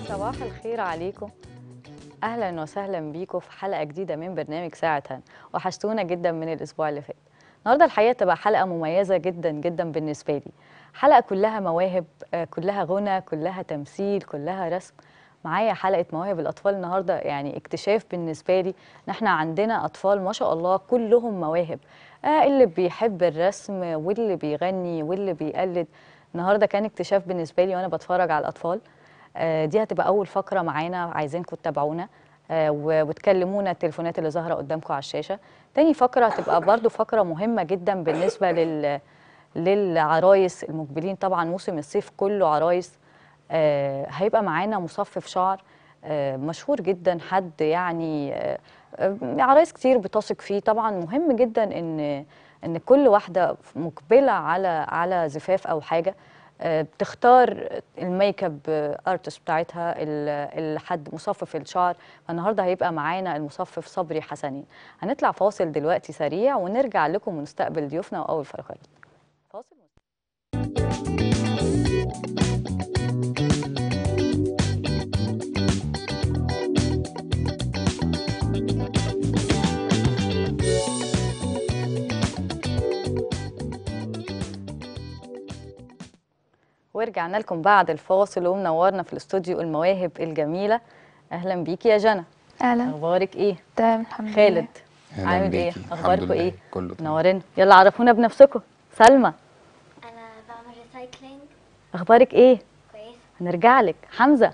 صباح الخير عليكم اهلا وسهلا بيكم في حلقه جديده من برنامج ساعه هن وحشتونا جدا من الاسبوع اللي فات النهارده الحقيقه تبقى حلقه مميزه جدا جدا بالنسبه لي حلقه كلها مواهب آه، كلها غنى كلها تمثيل كلها رسم معايا حلقه مواهب الاطفال النهارده يعني اكتشاف بالنسبه لي ان احنا عندنا اطفال ما شاء الله كلهم مواهب آه اللي بيحب الرسم واللي بيغني واللي بيقلد النهارده كان اكتشاف بالنسبه لي وانا بتفرج على الاطفال آه، دي هتبقى اول فقره معانا عايزينكم تتابعونا آه، و- وتكلمونا التليفونات اللي ظاهره قدامكم على الشاشه تاني فقره هتبقى برضو فقره مهمه جدا بالنسبه لل للعرايس المقبلين طبعا موسم الصيف كله عرايس آه، هيبقى معانا مصفف شعر آه، مشهور جدا حد يعني آه، آه، عرايس كتير بتثق فيه طبعا مهم جدا ان ان كل واحده مقبله على على زفاف او حاجه آه، بتختار الميك اب ارتست بتاعتها ال- الحد مصفف الشعر فالنهارده هيبقى معانا المصفف صبري حسنين هنطلع فاصل دلوقتي سريع ونرجع لكم ونستقبل ضيوفنا واول فقرات فاصل ورجعنا لكم بعد الفاصل ومنورنا في الاستوديو المواهب الجميله اهلا بيكي يا جنى اهلا اخبارك ايه تمام الحمد لله خالد أهلاً عامل ايه بيكي. الحمد اخباركم لله. ايه كله تمام. منورنا يلا عرفونا بنفسكم سلمى انا بعمل ريسايكلينج اخبارك ايه كويس هنرجع لك حمزه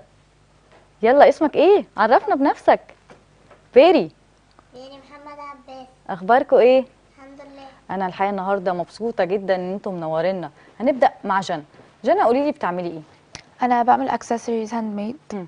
يلا اسمك ايه عرفنا بنفسك بيري يعني محمد عباس اخباركم ايه الحمد لله انا الحقيقه النهارده مبسوطه جدا ان انتم منورينا هنبدا مع جنى جنى قولي لي بتعملي ايه انا بعمل اكسسوارز هاند ميد مم.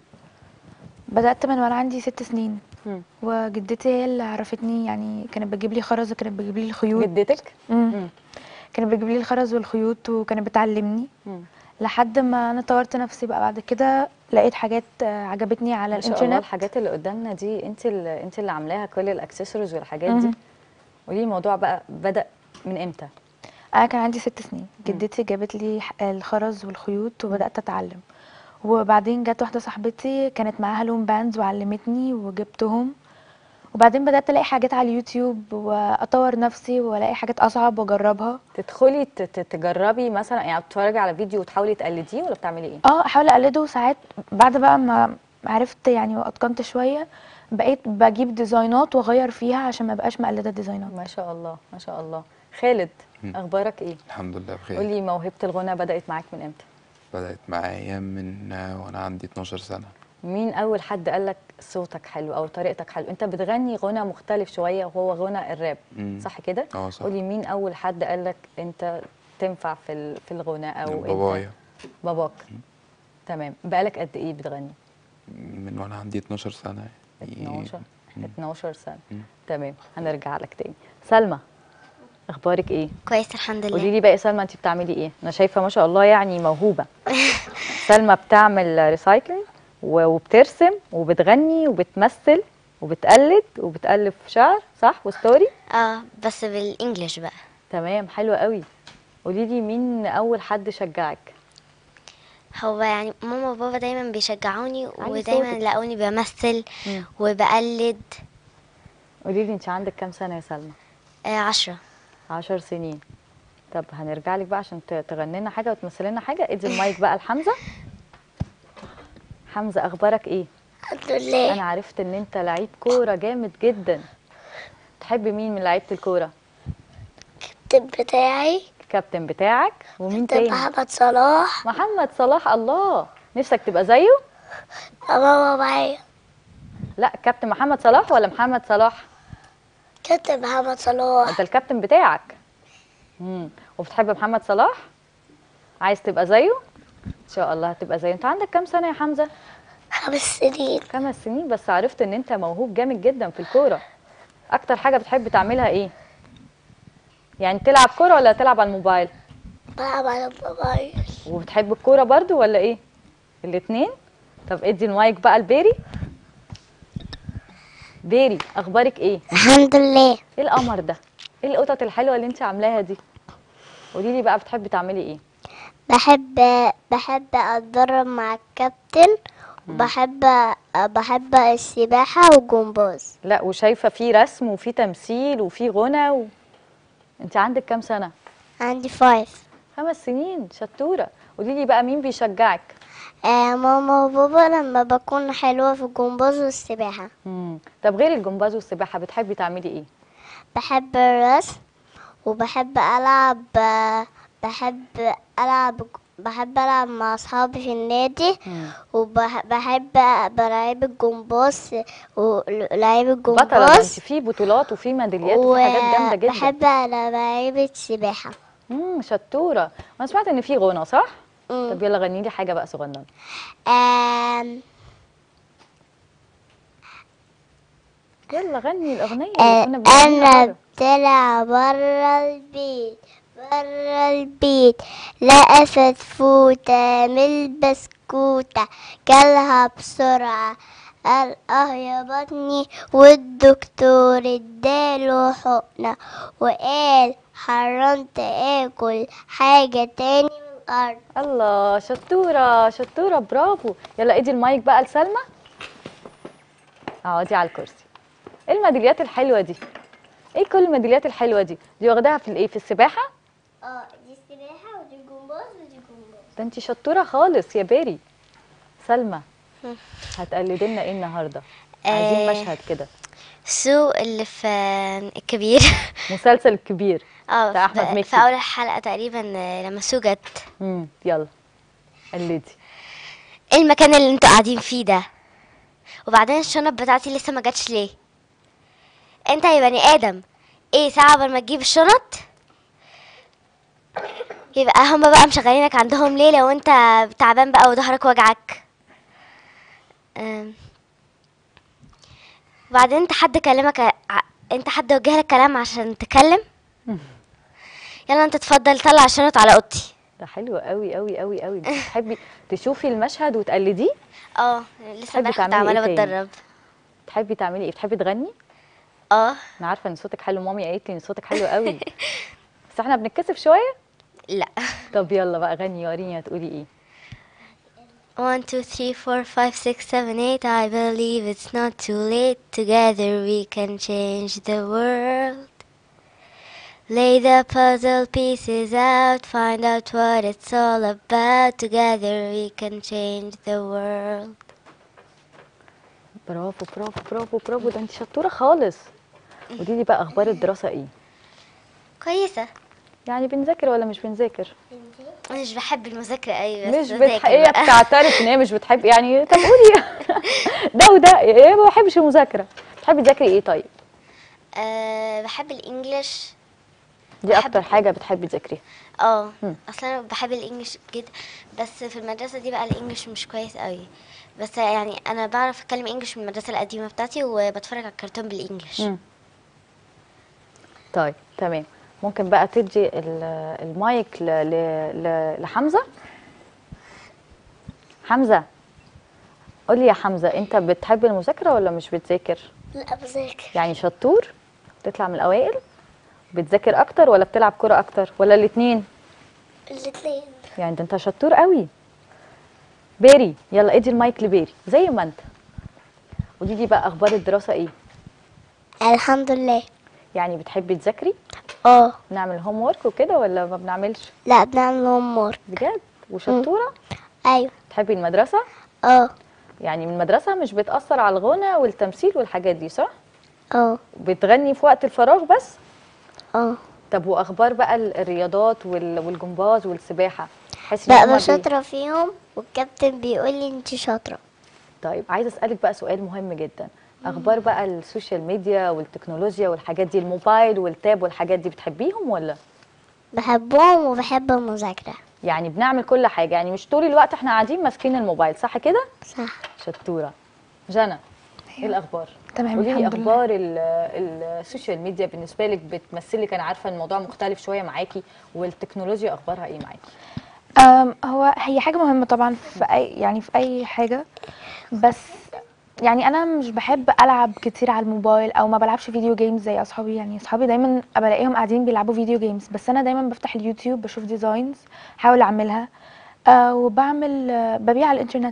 بدات من وانا عندي ست سنين مم. وجدتي هي اللي عرفتني يعني كانت بتجيب لي خرز وكانت بتجيب لي الخيوط جدتك مم. مم. كانت بتجيب لي الخرز والخيوط وكانت بتعلمني مم. لحد ما انا طورت نفسي بقى بعد كده لقيت حاجات آه، عجبتني على ما شاء الله الانترنت الحاجات اللي قدامنا دي انت اللي انت اللي عاملاها كل الاكسسوارز والحاجات دي مهم. قولي لي الموضوع بقى بدا من امتى انا كان عندي ست سنين جدتي جابت لي ح- الخرز والخيوط وبدات اتعلم وبعدين جت واحده صاحبتي كانت معاها لون باندز وعلمتني وجبتهم وبعدين بدات الاقي حاجات على اليوتيوب واطور نفسي والاقي حاجات اصعب واجربها تدخلي ت- ت- تجربي مثلا يعني بتتفرجي على فيديو وتحاولي تقلديه ولا بتعملي ايه اه احاول اقلده ساعات بعد بقى ما عرفت يعني واتقنت شويه بقيت بجيب ديزاينات واغير فيها عشان ما بقاش مقلده الديزاينات ما شاء الله ما شاء الله خالد مم. اخبارك ايه الحمد لله بخير قولي موهبه الغنى بدات معاك من امتى بدأت معايا من آه، وانا عندي 12 سنة مين اول حد قال لك صوتك حلو او طريقتك حلو انت بتغني غنى مختلف شويه وهو غنى الراب مم. صح كده اه صح قولي مين اول حد قال لك انت تنفع في ال- في الغنى او انت بابايا باباك تمام بقالك قد ايه بتغني من وانا عندي 12 سنة يعني 12 مم. 12 سنه مم. تمام هنرجع لك تاني سلمى اخبارك ايه كويس الحمد قولي لله لي بقى سلمى انت بتعملي ايه انا شايفه ما شاء الله يعني موهوبه سلمى بتعمل ريسايكلينج وبترسم وبتغني وبتمثل وبتقلد وبتالف شعر صح وستوري اه بس بالانجلش بقى تمام حلو قوي قولي لي مين اول حد شجعك هو يعني ماما وبابا دايما بيشجعوني علي ودايما صوتك. لاقوني بمثل مم. وبقلد قولي لي انت عندك كام سنه يا سلمى آه عشرة عشر سنين طب هنرجع لك بقى عشان ت- تغني لنا حاجه وتمثلي لنا حاجه ادي المايك بقى لحمزه حمزه اخبارك ايه الحمد لله انا عرفت ان انت لعيب كوره جامد جدا تحب مين من لعيبه الكوره الكابتن بتاعي الكابتن بتاعك ومين تاني محمد صلاح محمد صلاح الله نفسك تبقى زيه ماما معايا لا كابتن محمد صلاح ولا محمد صلاح كابتن محمد صلاح انت الكابتن بتاعك امم وبتحب محمد صلاح عايز تبقى زيه ان شاء الله هتبقى زيه انت عندك كام سنه يا حمزه خمس سنين خمس سنين بس عرفت ان انت موهوب جامد جدا في الكوره اكتر حاجه بتحب تعملها ايه يعني تلعب كوره ولا تلعب على الموبايل بلعب على الموبايل وبتحب الكوره برضو ولا ايه الاتنين طب ادي المايك بقى لبيري بيري اخبارك ايه الحمد لله ايه القمر ده ايه القطط الحلوه اللي انت عاملاها دي قولي لي بقى بتحبي تعملي ايه بحب بحب اتدرب مع الكابتن بحب بحب السباحة والجمباز لا وشايفه في رسم وفي تمثيل وفي غنى و... انت عندك كام سنه عندي فايف خمس سنين شطوره قولي لي بقى مين بيشجعك آه ماما وبابا لما بكون حلوة في الجمباز والسباحة مم. طب غير الجمباز والسباحه بتحبي تعملي ايه بحب الرسم وبحب ألعب بحب ألعب بحب ألعب مع أصحابي في النادي مم. وبحب بلعب الجمباز ولعيب بطله ده انت الجمباز في بطولات وفي ميداليات وفي حاجات جامده جدا وبحب لعيبة سباحة امم شطوره انا سمعت ان في غنى صح مم. طب يلا غني لي حاجه بقى صغننه آم، يلا غني الاغنيه آه، اللي كنا بنغنيها أنا مرة. طلع برا البيت برا البيت لقى فتفوتة من البسكوتة كلها بسرعة قال اه يا بطني والدكتور اداله حقنة وقال حرمت اكل حاجة تاني من الأرض الله شطوره شطوره برافو يلا ادي المايك بقى لسلمى اقعدي على الكرسي ايه الميداليات الحلوه دي ايه كل الميداليات الحلوه دي دي واخداها في الايه في السباحه اه دي السباحة ودي الجمباز ودي الجمباز ده انت شطوره خالص يا بيري سلمى هتقلدي لنا ايه النهارده عايزين آه. مشهد كده سو اللي في الكبير مسلسل الكبير اه بتاع أحمد في- مكي. في اول حلقة تقريبا آه، لما سو جت امم يلا قلدي ايه المكان اللي انتوا قاعدين فيه ده وبعدين الشنط بتاعتي لسه ما جاتش ليه انت يا بني ادم ايه ساعة قبل ما تجيب الشنط يبقى هما بقى مشغلينك عندهم ليه لو انت تعبان بقى وظهرك وجعك أم. وبعدين انت حد كلمك ع- انت حد وجه لك كلام عشان تكلم يلا انت اتفضل طلع الشنط على اوضتي ده حلو قوي قوي قوي قوي بتحبي تشوفي المشهد وتقلديه اه لسه تحبي امبارح كنت تعملي إيه عماله تاني؟ بتدرب تحبي تعملي ايه بتحبي تغني اه انا عارفه ان صوتك حلو مامي قالت لي ان صوتك حلو قوي بس احنا بنتكسف شويه لا طب يلا بقى غني وريني هتقولي ايه One, two, three, four, five, six, seven, eight. I believe it's not too late. Together we can change the world. Lay the puzzle pieces out, find out what it's all about. Together we can change the world. برافو برافو برافو برافو ده انت شطوره خالص قولي لي بقى اخبار الدراسه ايه كويسة يعني بنذاكر ولا مش بنذاكر أنا مش بحب المذاكرة أوي بس مش بذاكر بتح... هي بقى. بتعترف ان هي مش بتحب يعني طب قولي ده وده ايه ما بحبش المذاكره بتحبي تذاكري ايه طيب أه بحب الإنجليش دي بحب اكتر حاجه بتحبي تذاكريها اه مم. اصلا انا بحب الانجليش جدا بس في المدرسه دي بقى الانجليش مش كويس قوي بس يعني انا بعرف اتكلم انجليش من المدرسه القديمه بتاعتي وبتفرج على الكرتون بالانجليش مم. طيب تمام ممكن بقى تدي ال- المايك ل... ل... ل... لحمزه حمزه قولي يا حمزه انت بتحب المذاكره ولا مش بتذاكر لا بذاكر يعني شطور تطلع من الاوائل بتذاكر اكتر ولا بتلعب كرة اكتر ولا الاتنين الاثنين يعني ده انت شطور قوي بيري يلا ادي المايك لبيري زي ما انت قولي لي بقى اخبار الدراسه ايه الحمد لله يعني بتحبي تذاكري اه نعمل هوم ورك وكده ولا ما بنعملش لا بنعمل هوم بجد وشطوره ايوه تحبي المدرسه اه يعني من المدرسه مش بتاثر على الغنى والتمثيل والحاجات دي صح اه بتغني في وقت الفراغ بس اه طب واخبار بقى ال- الرياضات وال- والجمباز والسباحه تحسي إن هما بقى بي- شاطره فيهم والكابتن بيقول لي انت شاطره طيب عايزه اسالك بقى سؤال مهم جدا اخبار بقى السوشيال ميديا والتكنولوجيا والحاجات دي الموبايل والتاب والحاجات دي بتحبيهم ولا بحبهم وبحب المذاكره يعني بنعمل كل حاجه يعني مش طول الوقت احنا قاعدين ماسكين الموبايل صح كده صح شطوره جنى ايه الاخبار تمام قولي لي الحمد لله اخبار ال- السوشيال ميديا بالنسبه لك بتمثلك انا عارفه الموضوع مختلف شويه معاكي والتكنولوجيا اخبارها ايه معاكي أم، هو هي حاجة مهمة طبعا في أي يعني في أي حاجة بس يعني أنا مش بحب ألعب كتير على الموبايل أو ما بلعبش فيديو جيمز زي أصحابي يعني أصحابي دايما بلاقيهم قاعدين بيلعبوا فيديو جيمز بس أنا دايما بفتح اليوتيوب بشوف ديزاينز أحاول أعملها أه وبعمل آه، ببيع على الإنترنت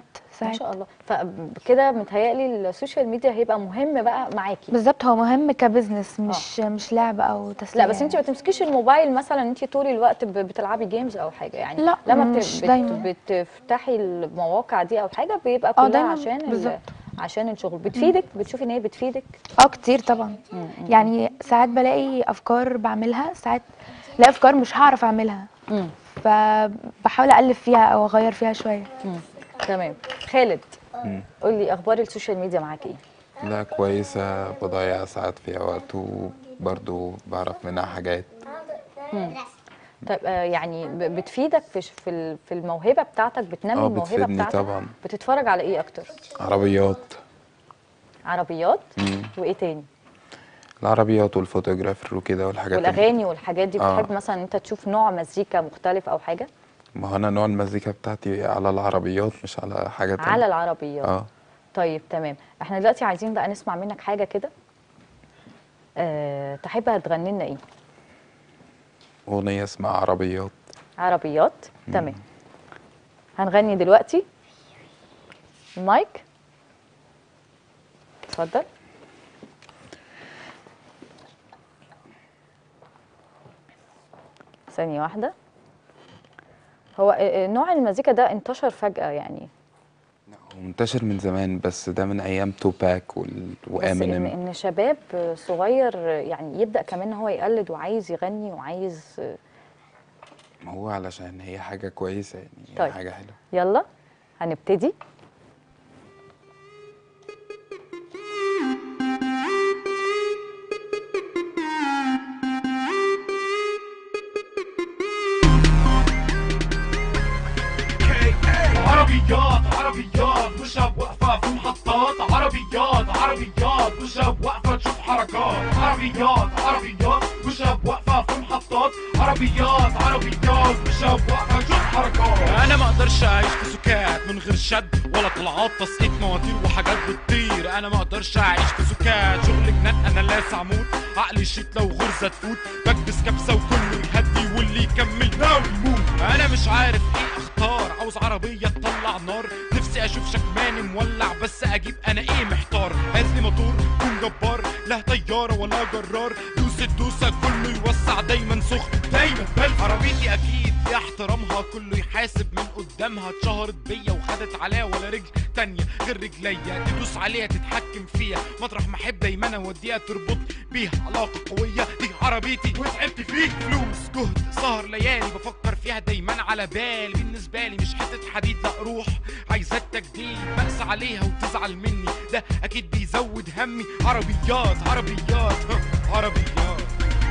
ما ساعات شاء الله فكده متهيألي السوشيال ميديا هيبقى مهم بقى معاكي بالظبط هو مهم كبزنس مش مش لعب او تسليه لا بس انت ما تمسكيش الموبايل مثلا انت طول الوقت ب- بتلعبي جيمز او حاجه يعني لا، لما بت... مش بت... دايما. بتفتحي المواقع دي او حاجه بيبقى اه كلها دايما عشان ال... بالظبط. عشان الشغل بتفيدك بتشوفي ان هي بتفيدك اه كتير طبعا يعني ساعات بلاقي افكار بعملها ساعات لا افكار مش هعرف اعملها مم. فبحاول الف فيها او اغير فيها شويه مم. تمام خالد مم. قول لي اخبار السوشيال ميديا معاك ايه لا كويسة بضيع ساعات فيها وقت وبرضو بعرف منها حاجات طيب آه يعني ب- بتفيدك في ش- في ال- في الموهبه بتاعتك بتنمي اه الموهبه بتفيدني بتاعتك طبعا بتتفرج على ايه اكتر عربيات عربيات مم. وايه تاني العربيات والفوتوغرافر وكده والحاجات اللي- والاغاني والحاجات دي آه. بتحب مثلا انت تشوف نوع مزيكا مختلف او حاجه ما هو انا نوع المزيكا بتاعتي على العربيات مش على حاجة تانية على العربيات اه طيب تمام احنا دلوقتي عايزين بقى نسمع منك حاجه كده أه تحب هتغني لنا ايه أغنية اسمها عربيات عربيات تمام هنغني دلوقتي المايك اتفضل ثانية واحدة هو آه، آه، نوع المزيكا ده انتشر فجأة يعني هو منتشر من زمان بس ده من أيام توباك وال... بس ان وامينيم ان شباب صغير يعني يبدأ كمان ان هو يقلد وعايز يغني وعايز ما هو علشان هي حاجة كويسة يعني هي طيب. حاجة حلوة يلا هنبتدي عربيات عربيات وشاب واقفة في محطات عربيات عربيات وشاب واقفة تشوف حركات عربيات عربيات وشاب واقفة في محطات عربيات عربيات وشاب واقفة تشوف حركات انا ما اقدرش اعيش في سكات من غير شد ولا طلعات تسقيط مواتير وحاجات بتطير انا ما اقدرش اعيش في سكات شغل جنان انا لاس عمود عقلي شيت لو غرزة تفوت بكبس كبسة وكله يهدي واللي يكمل ناوي يموت انا مش عارف ايه اختار عاوز عربية تطلع نار نفسي اشوف شكمان مولع بس اجيب انا ايه محتار هات لي موتور كون جبار لا طيارة ولا جرار دوس الدوسة كله يوسع دايما سخن دايما بل عربيتي اكيد ليها احترامها كله يحاسب من قدامها اتشهرت بيا وخدت عليها ولا رجل تانية غير رجليا تدوس عليها تتحكم فيها مطرح ما احب دايما اوديها تربط بيها علاقة قوية دي عربيتي وتعبت فيه فلوس جهد سهر ليالي بفكر فيها دايما على بالي بالنسبة لي مش حتة حديد لا روح عايزة التجديد بأس عليها وتزعل مني ده أكيد بيزود همي عربيات عربيات ها، عربيات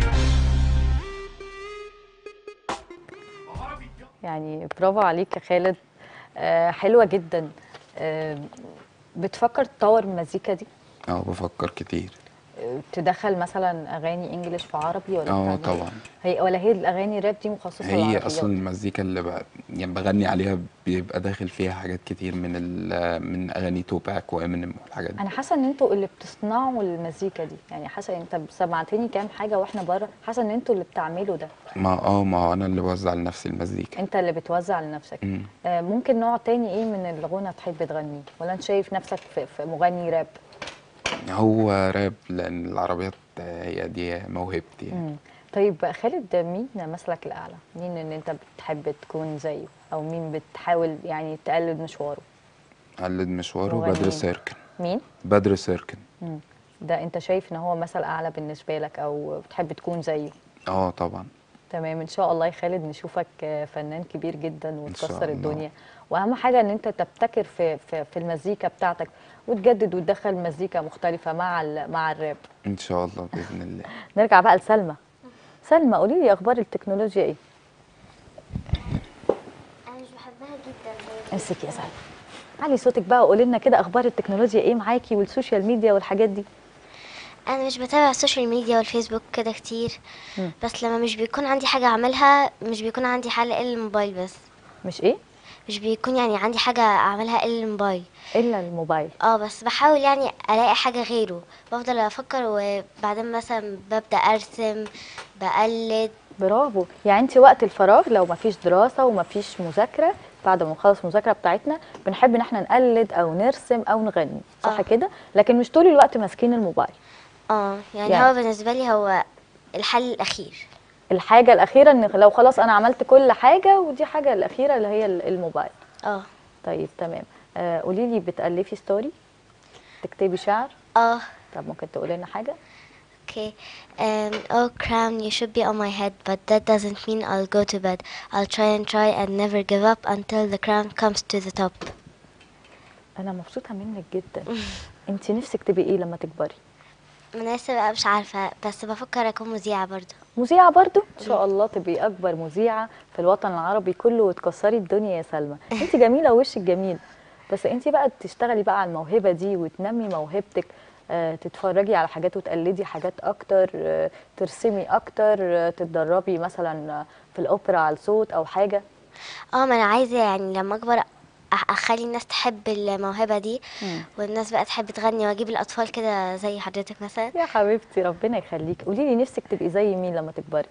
عربيات يعني برافو عليك يا خالد آه حلوة جدا آه بتفكر تطور المزيكا دي اه بفكر كتير آه، تدخل مثلا اغاني انجليش في عربي ولا اه بتعمل إيه؟ طبعا هي ولا هي الاغاني راب دي مخصصه هي للعربيات؟ اصلا المزيكا اللي ب... يعني بغني عليها بيبقى داخل فيها حاجات كتير من ال... من اغاني توباك وامينيم والحاجات دي انا حاسه ان انتوا اللي بتصنعوا المزيكا دي يعني حاسه انت سمعتني كام حاجه واحنا بره حاسه ان انتوا اللي بتعملوا ده ما اه ما هو انا اللي بوزع لنفسي المزيكا انت اللي بتوزع لنفسك مم. آه ممكن نوع تاني ايه من الغنى تحب تغنيه ولا انت شايف نفسك في, في مغني راب هو راب لان العربيات هي دي موهبتي يعني. مم. طيب خالد مين مثلك الاعلى مين ان انت بتحب تكون زيه او مين بتحاول يعني تقلد مشواره قلد مشواره مغنيين. بدر سيركن مين بدر سيركن مم. ده انت شايف ان هو مثل اعلى بالنسبه لك او بتحب تكون زيه اه طبعا تمام ان شاء الله يا خالد نشوفك آه، فنان كبير جدا شاء وتكسر الله. الدنيا واهم حاجه ان انت تبتكر في في, في المزيكا بتاعتك وتجدد وتدخل مزيكا مختلفه مع ال- مع الراب ان شاء الله باذن الله نرجع بقى لسلمى سلمى قولي لي اخبار التكنولوجيا ايه انا مش بحبها جدا امسكي يا سلمى علي صوتك بقى وقولي لنا كده اخبار التكنولوجيا ايه معاكي والسوشيال ميديا والحاجات دي انا مش بتابع السوشيال ميديا والفيسبوك كده كتير مم. بس لما مش بيكون عندي حاجة اعملها مش بيكون عندي حل الا الموبايل بس مش ايه مش بيكون يعني عندي حاجة اعملها الا الموبايل الا الموبايل اه بس بحاول يعني الاقي حاجة غيره بفضل افكر وبعدين مثلا ببدأ ارسم بقلد برافو يعني انت وقت الفراغ لو ما فيش دراسه وما فيش مذاكره بعد ما نخلص المذاكره بتاعتنا بنحب ان احنا نقلد او نرسم او نغني صح آه. كده لكن مش طول الوقت ماسكين الموبايل اه يعني, يعني. هو بالنسبة لي هو الحل الأخير الحاجه الاخيره ان لو خلاص انا عملت كل حاجه ودي حاجه الاخيره اللي هي ال- الموبايل اه طيب تمام آه قولي لي بتالفي ستوري تكتبي شعر اه طب ممكن تقولي لنا حاجه Okay. Um, oh, crown, you should be on my head, but that doesn't mean I'll go to bed. I'll try and try and never give up until the crown comes to the top. انا مبسوطه منك جدا انت نفسك تبقي ايه لما تكبري أنا لسه بقى مش عارفة بس بفكر أكون مذيعة برضو. مذيعة برضو ان شاء الله تبقي اكبر مذيعة في الوطن العربي كله وتكسري الدنيا يا سلمى انت جميلة ووشك جميل بس انت بقى تشتغلي بقى على الموهبة دي وتنمي موهبتك آه، تتفرجي على حاجات وتقلدي حاجات اكتر آه، ترسمي اكتر آه، تتدربي مثلا آه، في الاوبرا على الصوت او حاجة اه ما أنا عايزة يعني لما أكبر أح- أخلي الناس تحب الموهبة دي والناس بقى تحب تغني وأجيب الأطفال كده زي حضرتك مثلا. يا حبيبتي ربنا يخليك قولي لي نفسك تبقي زي مين لما تكبري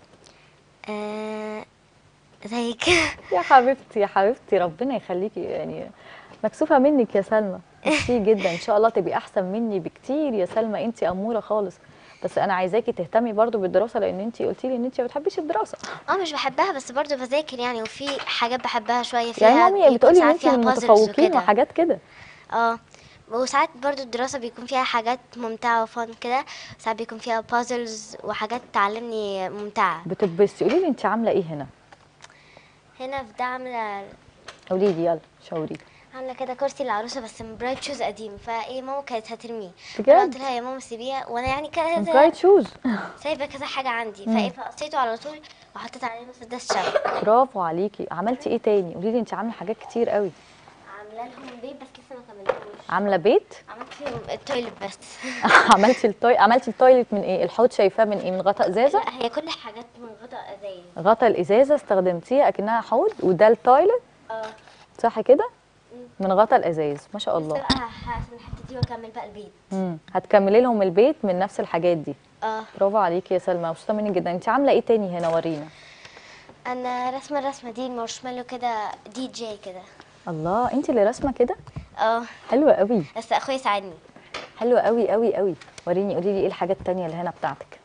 آه زيك يا حبيبتي يا حبيبتي ربنا يخليكي يعني مكسوفه منك يا سلمى ميرسي جدا ان شاء الله تبقي احسن مني بكتير يا سلمى انت اموره خالص بس انا عايزاكي تهتمي برضو بالدراسه لان انت قلتي لي ان انت ما بتحبيش الدراسه اه مش بحبها بس برضو بذاكر يعني وفي حاجات بحبها شوية فيها يعني مامي بيكون بتقولي ان ساعات انت فيها من puzzles المتفوقين وكده. وحاجات كده اه وساعات برضو الدراسة بيكون فيها حاجات ممتعة وفن كده ساعات بيكون فيها بازلز وحاجات تعلمني ممتعة بتتبسطي قولي لي انت عامله ايه هنا هنا في ده عاملة قولي لي يلا شاوري لي عاملة كده كرسي للعروسة بس من برايت شوز قديم فايه ماما كانت هترميه بجد؟ انا قلت لها يا ماما سيبيها وانا يعني كده برايت شوز سايبة كذا حاجة عندي فايه فقصيته على طول وحطيت عليه مسدس شمع برافو عليكي عملتي ايه تاني قولي لي انت عامله حاجات كتير قوي عاملة لهم بيت بس لسه ما كملتوش عامله بيت عملت فيهم التويلت بس عملتي التوي عملتي التويلت من ايه الحوض شايفاه من ايه من غطاء ازازه لا هي كل حاجات من غطاء ازايز غطا الازازه استخدمتيها اكنها حوض وده التويلت اه صح كده من غطا الازاز ما شاء لسه الله بقى هقسم الحتة دي واكمل بقى البيت مم. هتكملي لهم البيت من نفس الحاجات دي اه برافو عليكي يا سلمى مبسوطه منك جدا انت عامله ايه تاني هنا ورينا انا رسمه الرسمه دي المارشميلو كده دي جي كده الله انت اللي راسمه كده اه حلوه قوي بس اخويا ساعدني حلوه قوي قوي قوي وريني قولي لي ايه الحاجات التانية اللي هنا بتاعتك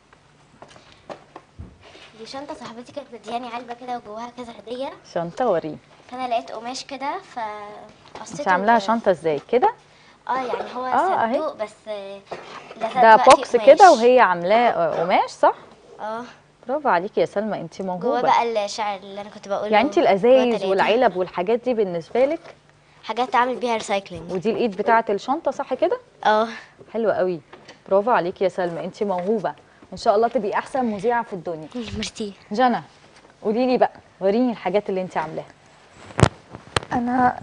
دي شنطه صاحبتي كانت مدياني علبه كده وجواها كذا هديه شنطه وريني فانا لقيت قماش كده ف انت عاملاها شنطه ازاي كده اه يعني هو آه، أهي. صندوق بس آه، لزقت ده بقى فيه بوكس قماش. كده وهي عاملاه آه، قماش صح اه برافو عليكي يا سلمى انت جوه موهوبه بقى الشعر اللي انا كنت بقوله يعني انت جوه الازايز تلاته. والعلب والحاجات دي بالنسبه لك حاجات اعمل بيها ريسايكلينج ودي الايد بتاعه الشنطه صح كده اه حلوه قوي برافو عليكي يا سلمى انت موهوبه ان شاء الله تبقي احسن مذيعه في الدنيا ميرسي جنى قولي لي بقى وريني الحاجات اللي انت عاملاها انا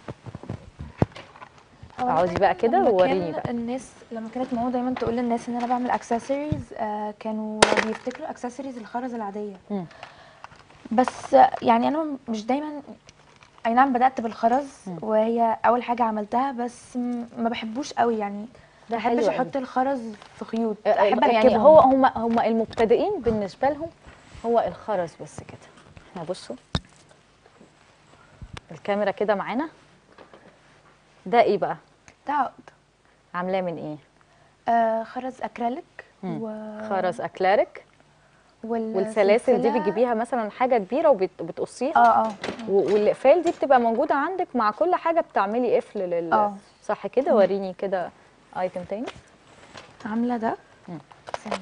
هو أنا اقعدي بقى كده لما ووريني كان بقى الناس لما كانت ماما دايما تقول للناس ان انا بعمل اكسسوارز آه كانوا بيفتكروا اكسسوارز الخرز العاديه مم. بس آه، يعني انا مش دايما اي نعم بدات بالخرز وهي اول حاجه عملتها بس م- ما بحبوش قوي يعني ده ما بحبش حلو قوي. احط الخرز في خيوط آه، احب يعني اركبهم هو هم هم المبتدئين بالنسبه لهم هو الخرز بس كده احنا بصوا الكاميرا كده معانا ده ايه بقى ده عقد عاملاه من ايه آه خرز اكريليك مم. و... خرز اكلاريك وال- والسلاسل دي سلسلة- بتجيبيها مثلا حاجه كبيره وبتقصيها اه اه و- والاقفال دي بتبقى موجوده عندك مع كل حاجه بتعملي قفل لل آه. صح كده وريني كده ايتم تاني عامله ده مم. ثانية.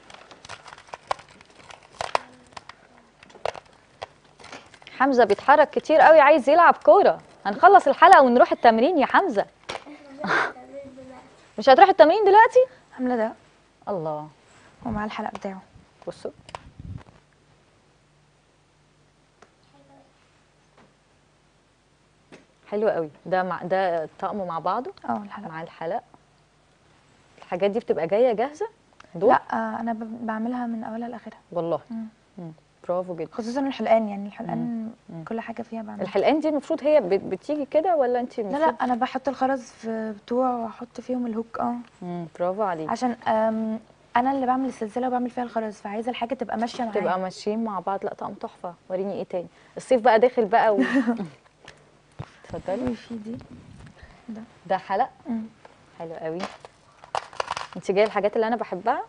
حمزه بيتحرك كتير قوي عايز يلعب كوره هنخلص الحلقه ونروح التمرين يا حمزه مش هتروح التمرين دلوقتي عامله ده الله ومع الحلق بتاعه بصوا حلو قوي ده مع ده طقم مع بعضه اه الحلق مع الحلق الحاجات دي بتبقى جايه جاهزه دول لا آه انا ب- بعملها من اولها لاخرها والله مم. مم. برافو جدا خصوصا الحلقان يعني الحلقان مم. كل حاجه فيها بعملها الحلقان دي المفروض هي بت- بتيجي كده ولا انت لا لا انا بحط الخرز في بتوع واحط فيهم الهوك اه مم. برافو عليك عشان آم، انا اللي بعمل السلسله وبعمل فيها الخرز فعايزه الحاجه تبقى ماشيه معايا تبقى ماشيين مع بعض لا طقم تحفه وريني ايه تاني الصيف بقى داخل بقى و... اتفضلي في دي ده ده حلق مم. حلو قوي انت جايه الحاجات اللي انا بحبها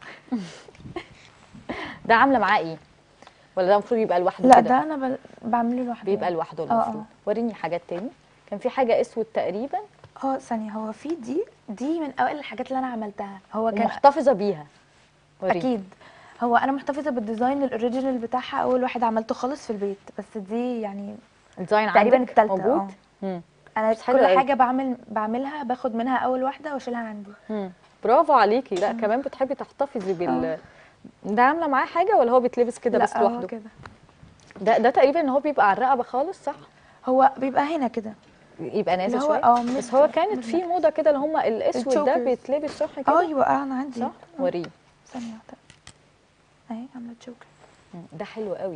ده عامله معاه ايه ولا ده المفروض يبقى لوحده لا كده ده انا بل- بعمله لوحده بيبقى يعني. لوحده اه المفروض اه وريني حاجات تاني كان في حاجه اسود تقريبا اه ثانيه هو في دي دي من اوائل الحاجات اللي انا عملتها هو كان ومحتفظه بيها وريني. اكيد هو انا محتفظه بالديزاين الاوريجينال بتاعها اول واحد عملته خالص في البيت بس دي يعني الديزاين تقريبا عندك التالتة، موجود اه. مم. انا بس حلو كل قوي. حاجه بعمل بعملها باخد منها اول واحده واشيلها عندي مم. برافو عليكي لا كمان بتحبي تحتفظي بال ده عامله معاه حاجه ولا هو بيتلبس كده لا بس هو لوحده كده ده ده تقريبا ان هو بيبقى على الرقبه خالص صح هو بيبقى هنا كده يبقى نازل اللي هو شويه اه بس مد- هو كانت مد- في موضه كده اللي هم الاسود ده الشوكرز. بيتلبس صح كده اه ايوه اه انا عندي صح آه. وريه ثانيه واحده اهي عامله تشوكر مم. ده حلو قوي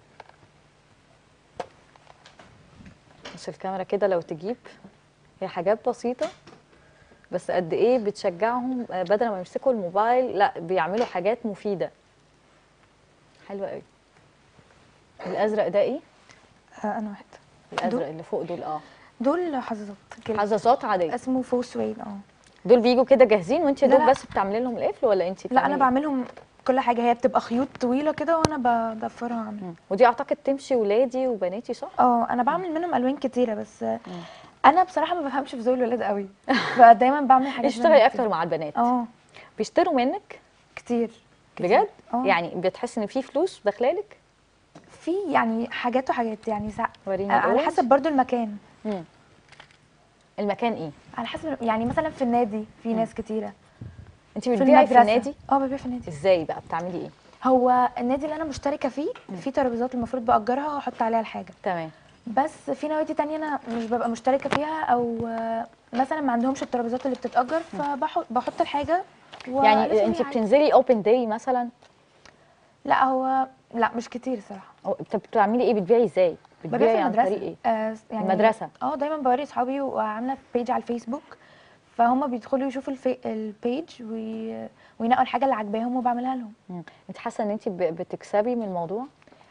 بص الكاميرا كده لو تجيب هي حاجات بسيطة بس قد ايه بتشجعهم آه، بدل ما يمسكوا الموبايل لا بيعملوا حاجات مفيدة حلوة قوي الازرق ده ايه آه انا واحده الازرق اللي فوق دول اه دول حظاظات كده حظاظات عادية اسمه فو سويد اه دول بيجوا كده جاهزين وانت لا، دوب لا. بس بتعملي لهم القفل ولا انت لا انا بعملهم كل حاجه هي بتبقى خيوط طويله كده وانا بضفرها اعمل ودي اعتقد تمشي ولادي وبناتي صح اه انا بعمل منهم الوان كتيره بس انا بصراحه ما بفهمش في ذوق الولاد قوي فدايما بعمل حاجات اشتغلي بنات اكتر مع البنات اه بيشتروا منك كتير كتير. بجد اه يعني بتحس ان في فلوس داخلالك في يعني حاجات وحاجات يعني سا... وريني على الأورنج. حسب برضو المكان مم. المكان ايه على حسب يعني مثلا في النادي في ناس كتيره انت في بتبيعي في المدرسه النادي اه ببيع في النادي ازاي بقى بتعملي ايه هو النادي اللي انا مشتركه فيه في ترابيزات المفروض باجرها واحط عليها الحاجه تمام بس في نوادي تانية انا مش ببقى مشتركه فيها او آه، مثلا ما عندهمش الترابيزات اللي بتتاجر فبحط بحط الحاجه و- يعني لازم انت ليها حاجة. بتنزلي اوبن داي مثلا لا هو لا مش كتير صراحه أو طب بتعملي ايه بتبيعي ازاي ببيع بتبيعي في عن طريق المدرسه ايه آه يعني المدرسة. اه دايما بوري اصحابي وعامله بيج على الفيسبوك فهم بيدخلوا يشوفوا الفي... البيج وي... وينقوا الحاجه اللي عاجباهم وبعملها لهم مم. انت حاسه ان انت ب- بتكسبي من الموضوع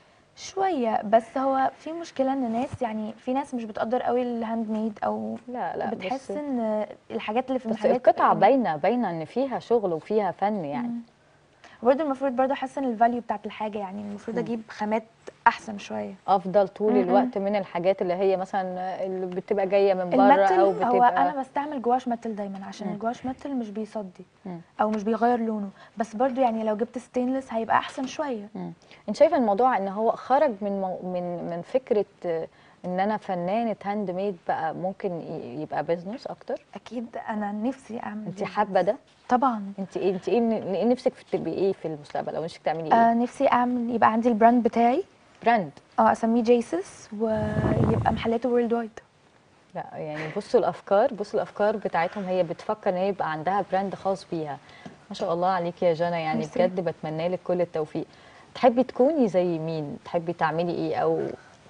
شويه بس هو في مشكله ان ناس يعني في ناس مش بتقدر قوي الهاند ميد او لا لا بتحس بس ان الحاجات اللي في بس المحلات القطعه باينه باينه ان فيها شغل وفيها فن يعني برضه المفروض برضه احسن الفاليو بتاعت الحاجه يعني المفروض اجيب خامات احسن شويه افضل طول مم. الوقت من الحاجات اللي هي مثلا اللي بتبقى جايه من بره المتل او هو بتبقى انا بستعمل جواش متل دايما عشان مم. الجواش متل مش بيصدي مم. او مش بيغير لونه بس برضه يعني لو جبت ستينلس هيبقى احسن شويه مم. انت شايفه الموضوع ان هو خرج من مو من من فكره آه، ان انا فنانه هاند ميد بقى ممكن ي- يبقى بيزنس اكتر اكيد انا نفسي اعمل انت business. حابه ده طبعا انت ايه انت ايه من- إيه نفسك في تبقي ايه في المستقبل او نفسك تعملي ايه آه نفسي اعمل يبقى عندي البراند بتاعي براند اه اسميه جيسس ويبقى محلاته وورلد وايد لا يعني بصوا الافكار بصوا الافكار بتاعتهم هي بتفكر ان هي يبقى عندها براند خاص بيها ما شاء الله عليكي يا جنى يعني ميرسي. بجد بتمنى لك كل التوفيق تحبي تكوني زي مين تحبي تعملي ايه او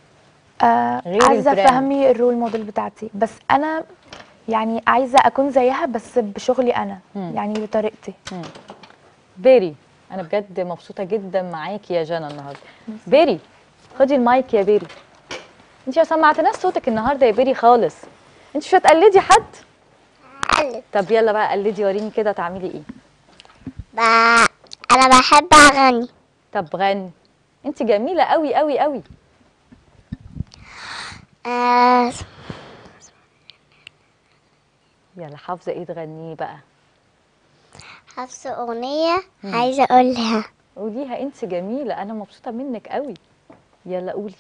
آه غير عايزه البراند. افهمي الرول موديل بتاعتي بس انا يعني عايزه اكون زيها بس بشغلي انا مم. يعني بطريقتي بيري انا بجد مبسوطه جدا معاكي يا جنى النهارده بيري خدي المايك يا بيري انت ما سمعتناش صوتك النهارده يا بيري خالص انت مش هتقلدي حد قلت طب يلا بقى قلدي وريني كده تعملي ايه ب... انا بحب اغني طب غني انت جميله قوي قوي قوي آه... يلا حافظه ايه تغنيه بقى حافظة اغنية عايزة اقولها قوليها انت جميله انا مبسوطه منك قوي يلا قولي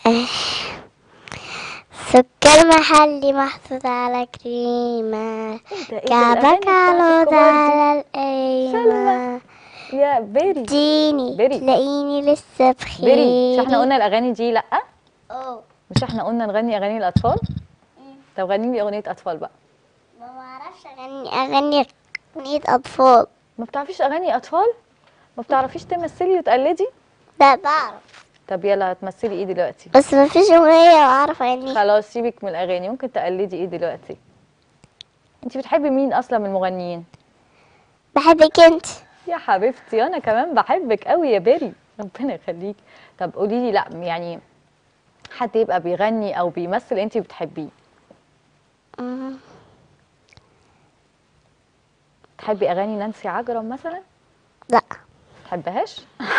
سكر محلي محطوط على كريمة ايه ده ايه ده كعبك الأغاني بتاعت على الكبار دي؟ على سلمى. القايمة يا بيري اديني بيري. تلاقيني لسه بخير بيري مش احنا قلنا الاغاني دي لا اه مش احنا قلنا نغني اغاني الاطفال طب غني لي اغنيه اطفال بقى ما بعرفش اغني اغني اغنية اطفال ما بتعرفيش اغاني اطفال ما بتعرفيش تمثلي وتقلدي لا بعرف طب يلا هتمثلي ايه دلوقتي بس ما فيش اغنية بعرف اغنيها خلاص سيبك من الاغاني ممكن تقلدي ايه دلوقتي انت بتحبي مين اصلا من المغنيين بحبك انت يا حبيبتي انا كمان بحبك قوي يا بيري ربنا يخليك طب قولي لي لا يعني حد يبقى بيغني او بيمثل انت بتحبيه مم. تحبي اغاني نانسي عجرم مثلا لا تحبهاش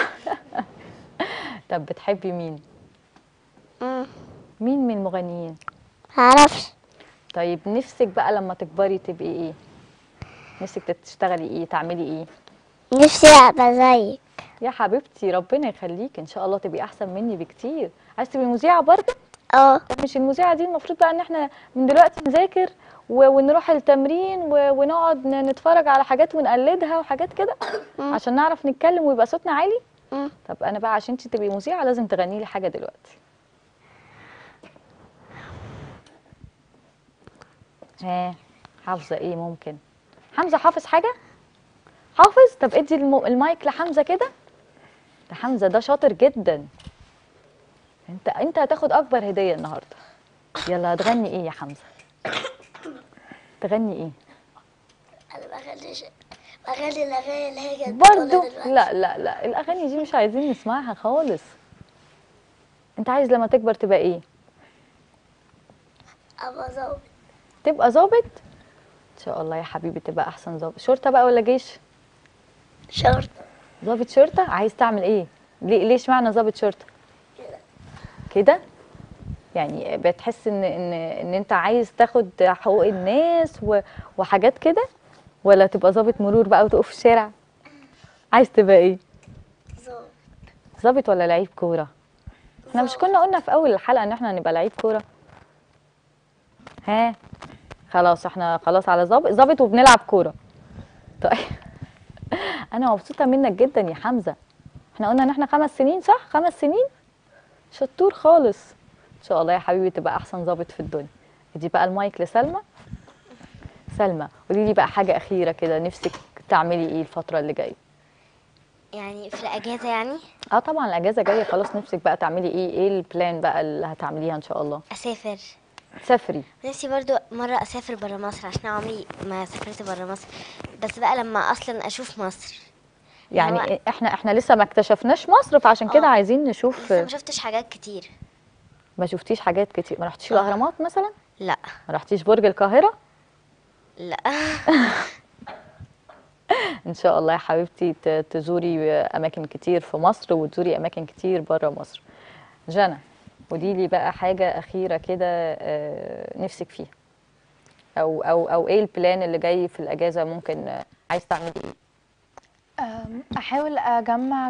طب بتحبي مين مم. مين من المغنيين معرفش طيب نفسك بقى لما تكبري تبقي ايه نفسك تشتغلي ايه تعملي ايه نفسي ابقى زيك يا حبيبتي ربنا يخليك ان شاء الله تبقي احسن مني بكتير عايزه تبقي مذيعه برضه اه طب مش المذيعه دي المفروض بقى ان احنا من دلوقتي نذاكر و- ونروح التمرين و- ونقعد ن- نتفرج على حاجات ونقلدها وحاجات كده عشان نعرف نتكلم ويبقى صوتنا عالي مم. طب انا بقى عشان انت تبقي مذيعه لازم تغني لي حاجه دلوقتي ها حافظه ايه ممكن حمزه حافظ حاجه حافظ طب ادي الم- المايك لحمزه كده ده حمزه ده شاطر جدا انت انت هتاخد اكبر هديه النهارده يلا هتغني ايه يا حمزه تغني ايه انا بغني بغني الاغاني اللي هي كانت برضو لا لا لا الاغاني دي مش عايزين نسمعها خالص انت عايز لما تكبر تبقى ايه ابقى ظابط تبقى ظابط ان شاء الله يا حبيبي تبقى احسن ظابط شرطه بقى ولا جيش شرطة ظابط شرطه عايز تعمل ايه ليه ليش معنى ظابط شرطه كده يعني بتحس ان ان ان انت عايز تاخد حقوق الناس و- وحاجات كده ولا تبقى ظابط مرور بقى وتقف في الشارع عايز تبقى ايه ظابط ظابط ولا لعيب كوره احنا مش كنا قلنا في اول الحلقه ان احنا هنبقى لعيب كوره ها خلاص احنا خلاص على ظابط ظابط وبنلعب كوره طيب انا مبسوطه منك جدا يا حمزه احنا قلنا ان احنا خمس سنين صح خمس سنين شطور خالص ان شاء الله يا حبيبي تبقى احسن ظابط في الدنيا دي بقى المايك لسلمى سلمى قولي لي بقى حاجه اخيره كده نفسك تعملي ايه الفتره اللي جايه يعني في الاجازة يعني اه طبعا الاجازه جايه خلاص نفسك بقى تعملي ايه ايه البلان بقى اللي هتعمليها ان شاء الله اسافر تسافري نفسي برضو مرة اسافر برا مصر عشان عمري ما سافرت برا مصر بس بقى لما اصلا اشوف مصر يعني هو- إيه- احنا احنا لسه ما اكتشفناش مصر فعشان كده آه. عايزين نشوف لسه ما شفتش حاجات كتير ما شفتيش حاجات كتير ما رحتيش الاهرامات مثلا لا ما رحتيش برج القاهره لا ان شاء الله يا حبيبتي ت- تزوري اماكن كتير في مصر وتزوري اماكن كتير بره مصر جنى قولي لي بقى حاجه اخيره كده آه، نفسك فيها او او او ايه البلان اللي جاي في الاجازه ممكن آه، عايز تعملي ايه أم، احاول اجمع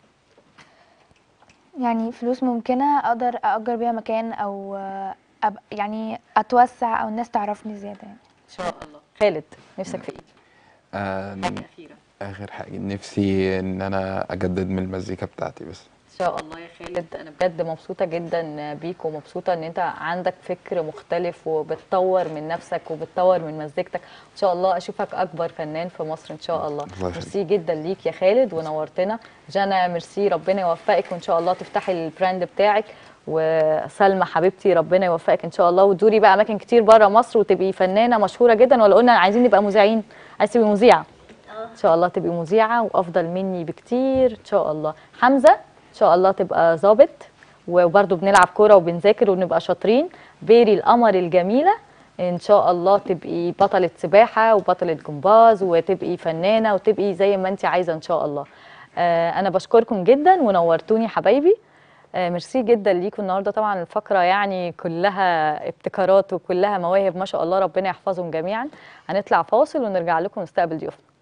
يعني فلوس ممكنة اقدر اجر بيها مكان او آه، أب يعني اتوسع او الناس تعرفني زيادة يعني ان شاء الله خالد نفسك في ايه آه حاجه اخيره اخر حاجه نفسي ان انا اجدد من المزيكا بتاعتي بس ان شاء الله يا خالد انا بجد مبسوطه جدا بيك ومبسوطه ان انت عندك فكر مختلف وبتطور من نفسك وبتطور من مزيكتك ان شاء الله اشوفك اكبر فنان في مصر ان شاء الله الله يخليك. ميرسي جدا ليك يا خالد ونورتنا جانا ميرسي ربنا يوفقك وان شاء الله تفتحي البراند بتاعك وسلمى حبيبتي ربنا يوفقك ان شاء الله وتزوري بقى اماكن كتير بره مصر وتبقي فنانه مشهوره جدا ولا قلنا عايزين نبقى مذيعين عايز تبقي مذيعه ان شاء الله تبقي مذيعه وافضل مني بكتير ان شاء الله حمزه ان شاء الله تبقى ظابط وبرده بنلعب كوره وبنذاكر ونبقى شاطرين بيري القمر الجميله ان شاء الله تبقي بطله سباحه وبطله جمباز وتبقي فنانه وتبقي زي ما انت عايزه ان شاء الله آه انا بشكركم جدا ونورتوني حبايبي آه ميرسي جدا ليكم النهارده طبعا الفقره يعني كلها ابتكارات وكلها مواهب ما شاء الله ربنا يحفظهم جميعا هنطلع فاصل ونرجع لكم نستقبل ضيوفنا